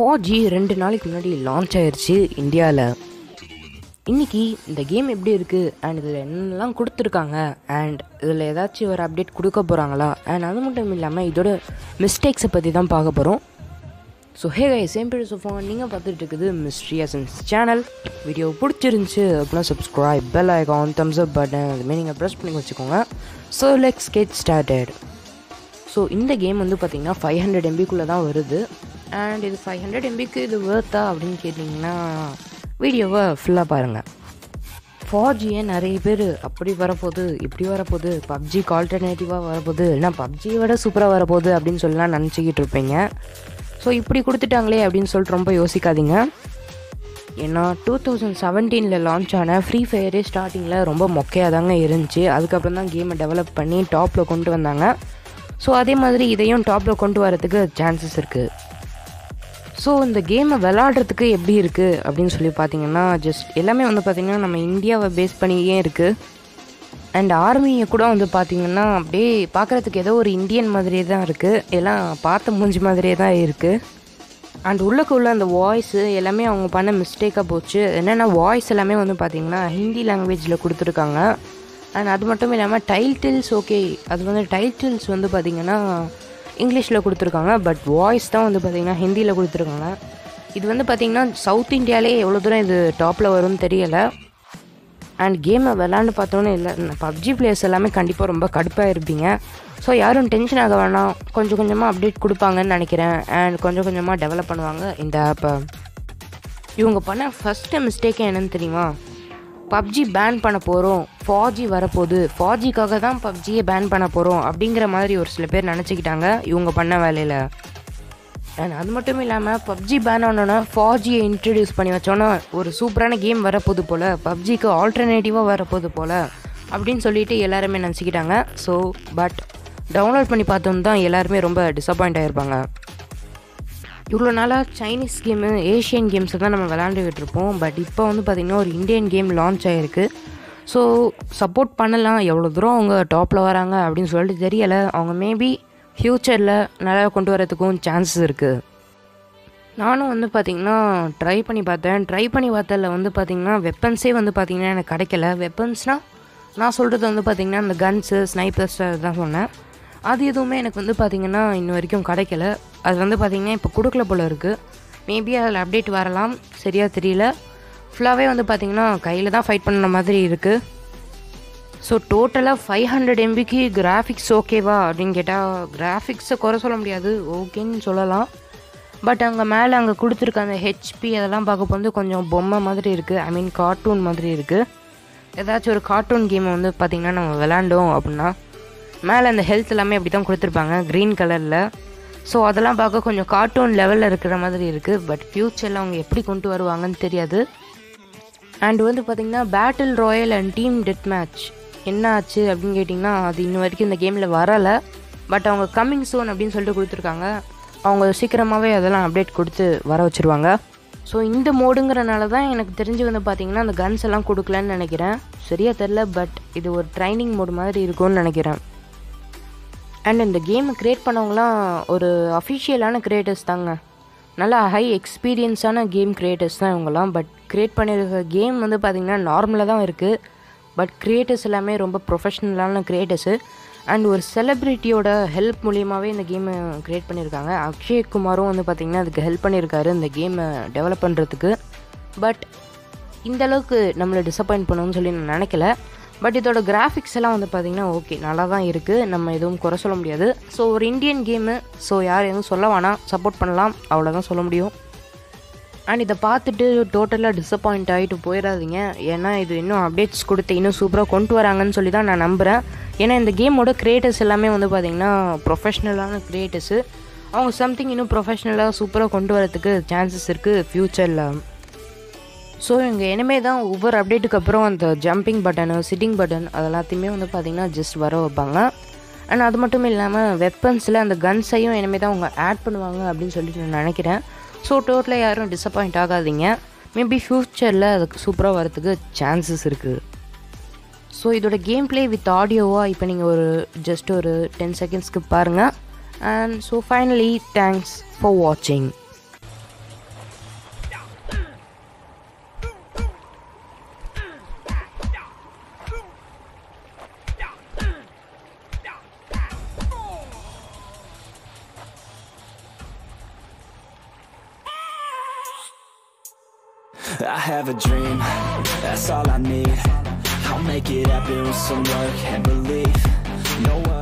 four G ரெண்டு நாளைக்கு முன்னாடி லான்ச் ஆயிருச்சு இந்தியாவில் இன்னைக்கு இந்த கேம் எப்படி இருக்குது அண்ட் இதில் என்னெல்லாம் கொடுத்துருக்காங்க அண்ட் இதில் ஏதாச்சும் ஒரு அப்டேட் கொடுக்க போகிறாங்களா அண்ட் அது மட்டும் இல்லாமல் இதோட மிஸ்டேக்ஸை பற்றி தான் பார்க்க போகிறோம் ஸோ ஹே கை சேம் பேர் சோஃபா நீங்கள் பார்த்துட்டு இருக்குது மிஸ்ட்ரி அசன்ஸ் சேனல் வீடியோ பிடிச்சிருந்துச்சு அப்படின்னா subscribe bell icon thumbs up button அதுமாரி நீங்கள் ப்ரெஸ் பண்ணி வச்சுக்கோங்க so let's get started so இந்த கேம் வந்து பார்த்திங்கன்னா ஃபைவ் ஹண்ட்ரட் எம்பிக்குள்ளே தான் வருது அண்ட் இது ஃபைவ் ஹண்ட்ரட் எம்பிக்கு இது வேர்த்தா அப்படின்னு கேட்டிங்கன்னா வீடியோவை ஃபுல்லாக பாருங்கள் ஃபோர் ஜியை நிறைய பேர் அப்படி வரப்போகுது இப்படி வரப்போகுது பப்ஜிக்கு ஆல்டர்னேட்டிவாக வரப்போகுது இல்லைனா பப்ஜியை விட சூப்பராக வரப்போகுது அப்படின்னு சொல்லலாம் நினச்சிக்கிட்டு இருப்பீங்க ஸோ இப்படி கொடுத்துட்டாங்களே அப்படின்னு சொல்லிட்டு ரொம்ப யோசிக்காதீங்க ஏன்னா டூ தௌசண்ட் செவன்டீனில் லான்ச் ஆன ஃப்ரீ ஃபயரே ஸ்டார்டிங்கில் ரொம்ப மொக்கையாக தாங்க இருந்துச்சு அதுக்கப்புறம் தான் கேமை டெவலப் பண்ணி டாப்பில் கொண்டு வந்தாங்க ஸோ அதே மாதிரி இதையும் டாப்பில் கொண்டு வரதுக்கு சான்சஸ் இருக்குது ஸோ இந்த கேமை விளாடுறதுக்கு எப்படி இருக்குது அப்படின்னு சொல்லி பார்த்தீங்கன்னா ஜஸ்ட் எல்லாமே வந்து பார்த்திங்கன்னா நம்ம இந்தியாவை பேஸ் பண்ணியே இருக்குது அண்ட் ஆர்மியை கூட வந்து பார்த்திங்கன்னா அப்படியே பார்க்குறதுக்கு ஏதோ ஒரு இந்தியன் மாதிரியே தான் இருக்குது எல்லாம் பார்த்த மூஞ்சி மாதிரியே தான் இருக்குது அண்ட் உள்ளக்குள்ள அந்த வாய்ஸு எல்லாமே அவங்க பண்ண மிஸ்டேக்காக போச்சு என்னென்னா வாய்ஸ் எல்லாமே வந்து பார்த்திங்கன்னா ஹிந்தி லாங்குவேஜில் கொடுத்துருக்காங்க அண்ட் அது மட்டும் இல்லாமல் டைட்டில்ஸ் ஓகே அது வந்து டைட்டில்ஸ் வந்து பார்த்திங்கன்னா இங்கிலீஷில் கொடுத்துருக்காங்க பட் வாய்ஸ் தான் வந்து பார்த்திங்கன்னா ஹிந்தியில் கொடுத்துருக்காங்க இது வந்து பார்த்திங்கன்னா சவுத் இந்தியாவிலே எவ்வளோ தூரம் இது டாப்பில் வரும்னு தெரியலை அண்ட் கேமை விளாண்டு பார்த்தோன்னே இல்லை பப்ஜி பிளேயர்ஸ் எல்லாமே கண்டிப்பாக ரொம்ப கடுப்பாக இருப்பீங்க ஸோ யாரும் டென்ஷன் ஆக வேணாம் கொஞ்சம் கொஞ்சமாக அப்டேட் கொடுப்பாங்கன்னு நினைக்கிறேன் அண்ட் கொஞ்சம் கொஞ்சமாக டெவலப் பண்ணுவாங்க இந்த ஆப்பை இவங்க பண்ண ஃபஸ்ட்டு மிஸ்டேக்கே என்னன்னு தெரியுமா பப்ஜி பேன் பண்ண போகிறோம் ஃபாஜி வரப்போகுது ஃபாஜிக்காக தான் பப்ஜியை பேன் பண்ண போகிறோம் அப்படிங்கிற மாதிரி ஒரு சில பேர் நினச்சிக்கிட்டாங்க இவங்க பண்ண வேலையில் அண்ட் அது மட்டும் இல்லாமல் பப்ஜி பேன் ஆனோன்னா ஃபாஜியை இன்ட்ரடியூஸ் பண்ணி வச்சோன்னா ஒரு சூப்பரான கேம் வரப்போகுது போல் பப்ஜிக்கு ஆல்டர்னேட்டிவாக வரப்போகுது போல் அப்படின்னு சொல்லிட்டு எல்லாருமே நினச்சிக்கிட்டாங்க ஸோ பட் டவுன்லோட் பண்ணி பார்த்தோம் தான் எல்லாருமே ரொம்ப டிசப்பாயிண்ட் ஆகிருப்பாங்க இவ்வளோ நாளாக சைனீஸ் கேமு ஏஷியன் கேம்ஸை தான் நம்ம விளாண்டுக்கிட்டு இருப்போம் பட் இப்போ வந்து பார்த்திங்கன்னா ஒரு இந்தியன் கேம் லான்ச் ஆகிருக்கு ஸோ சப்போர்ட் பண்ணலாம் எவ்வளோ தூரம் அவங்க டாப்பில் வராங்க அப்படின்னு சொல்லிட்டு தெரியலை அவங்க மேபி ஃப்யூச்சரில் நல்லா கொண்டு வரதுக்கும் சான்சஸ் இருக்குது நானும் வந்து பார்த்திங்கன்னா ட்ரை பண்ணி பார்த்தேன் ட்ரை பண்ணி பார்த்ததில் வந்து பார்த்திங்கன்னா வெப்பன்ஸே வந்து பார்த்திங்கன்னா எனக்கு கிடைக்கல வெப்பன்ஸ்னால் நான் சொல்கிறது வந்து பார்த்திங்கன்னா இந்த கன்ஸு ஸ்னைப்பர்ஸ் தான் சொன்னேன் அது எதுவுமே எனக்கு வந்து பார்த்திங்கன்னா இன்ன வரைக்கும் கிடைக்கல அது வந்து பார்த்திங்கன்னா இப்போ கொடுக்கல போல் இருக்குது மேபி அதில் அப்டேட் வரலாம் சரியாக தெரியல ஃபுல்லாகவே வந்து பார்த்திங்கன்னா கையில் தான் ஃபைட் பண்ணுற மாதிரி இருக்குது ஸோ டோட்டலாக ஃபைவ் ஹண்ட்ரட் எம்பிக்கு கிராஃபிக்ஸ் ஓகேவா அப்படின்னு கேட்டால் கிராஃபிக்ஸை குறை சொல்ல முடியாது ஓகேன்னு சொல்லலாம் பட் அங்கே மேலே அங்கே கொடுத்துருக்க அந்த ஹெச்பி அதெல்லாம் பார்க்க வந்து கொஞ்சம் பொம்மை மாதிரி இருக்குது ஐ மீன் கார்ட்டூன் மாதிரி இருக்குது ஏதாச்சும் ஒரு கார்ட்டூன் கேமை வந்து பார்த்திங்கன்னா நம்ம விளாண்டோம் அப்படின்னா மேலே அந்த ஹெல்த் எல்லாமே அப்படி தான் கொடுத்துருப்பாங்க க்ரீன் கலரில் ஸோ அதெல்லாம் பார்க்க கொஞ்சம் கார்ட்டூன் லெவலில் இருக்கிற மாதிரி இருக்குது பட் ஃப்யூச்சரில் அவங்க எப்படி கொண்டு வருவாங்கன்னு தெரியாது அண்ட் வந்து பார்த்திங்கன்னா battle royale and team death match என்ன ஆச்சு அப்படின்னு கேட்டிங்கன்னா அது இன்ன வரைக்கும் இந்த கேமில் வரலை பட் அவங்க கம்மிங் சோன் அப்படின்னு சொல்லிட்டு கொடுத்துருக்காங்க அவங்க சீக்கிரமாகவே அதெல்லாம் அப்டேட் கொடுத்து வர வச்சுருவாங்க ஸோ இந்த மோடுங்கிறனால தான் எனக்கு தெரிஞ்சு வந்து பார்த்திங்கன்னா அந்த கன்ஸ் எல்லாம் கொடுக்கலன்னு நினைக்கிறேன் சரியாக தெரில பட் இது ஒரு ட்ரைனிங் மோடு மாதிரி இருக்கும்னு நினைக்கிறேன் அண்ட் இந்த கேமை க்ரியேட் பண்ணவங்களாம் ஒரு அஃபிஷியலான க்ரியேட்டர்ஸ் தாங்க நல்லா ஹை எக்ஸ்பீரியன்ஸான கேம் க்ரியேட்டர்ஸ் தான் இவங்கெல்லாம் பட் க்ரியேட் பண்ணியிருக்க கேம் வந்து பார்த்திங்கன்னா நார்மலாக தான் இருக்குது பட் க்ரியேட்டர்ஸ் எல்லாமே ரொம்ப ப்ரொஃபஷ்னலான க்ரியேட்டர்ஸு அண்ட் ஒரு செலிப்ரிட்டியோட ஹெல்ப் மூலியமாகவே இந்த கேமை க்ரியேட் பண்ணியிருக்காங்க அக்ஷய் குமாரும் வந்து பார்த்திங்கன்னா அதுக்கு ஹெல்ப் பண்ணியிருக்காரு இந்த கேமை டெவலப் பண்ணுறதுக்கு பட் இந்த அளவுக்கு நம்மளை டிசப்பாயிண்ட் பண்ணணும்னு சொல்லி நான் நினைக்கல பட் இதோட கிராஃபிக்ஸ் எல்லாம் வந்து பார்த்திங்கன்னா ஓகே நல்லா தான் இருக்குது நம்ம எதுவும் குறை சொல்ல முடியாது ஸோ ஒரு இந்தியன் கேமு ஸோ யார் எதுவும் சொல்ல வேணாம் சப்போர்ட் பண்ணலாம் அவ்வளோதான் சொல்ல முடியும் அண்ட் இதை பார்த்துட்டு டோட்டலாக டிசப்பாயிண்ட் ஆகிட்டு போயிடாதீங்க ஏன்னா இது இன்னும் அப்டேட்ஸ் கொடுத்து இன்னும் சூப்பராக கொண்டு வராங்கன்னு சொல்லி தான் நான் நம்புகிறேன் ஏன்னா இந்த கேமோட க்ரியேட்டர்ஸ் எல்லாமே வந்து பார்த்திங்கன்னா ப்ரொஃபஷ்னலான க்ரியேட்டர்ஸு அவங்க சம்திங் இன்னும் ப்ரொஃபஷ்னலாக சூப்பராக கொண்டு வரதுக்கு சான்சஸ் இருக்குது ஃப்யூச்சரில் ஸோ இங்கே இனிமே தான் ஒவ்வொரு அப்டேட்டுக்கு அப்புறம் அந்த ஜம்பிங் பட்டனு சிட்டிங் பட்டன் அது எல்லாத்தையுமே வந்து பார்த்திங்கன்னா ஜஸ்ட் வர வைப்பாங்க அண்ட் அது மட்டும் இல்லாமல் வெப்பன்ஸில் அந்த கன்ஸையும் இனிமேல் தான் அவங்க ஆட் பண்ணுவாங்க அப்படின்னு சொல்லிட்டு நான் நினைக்கிறேன் ஸோ டோட்டலாக யாரும் டிசப்பாயிண்ட் ஆகாதீங்க மேபி ஃப்யூச்சரில் அதுக்கு சூப்பராக வரதுக்கு சான்சஸ் இருக்குது ஸோ இதோட கேம் ப்ளே வித் ஆடியோவாக இப்போ நீங்கள் ஒரு ஜஸ்ட் ஒரு டென் செகண்ட்ஸ்க்கு பாருங்கள் and so finally thanks for வாட்சிங் I have a dream, that's all I need I'll make it happen with some work and belief No one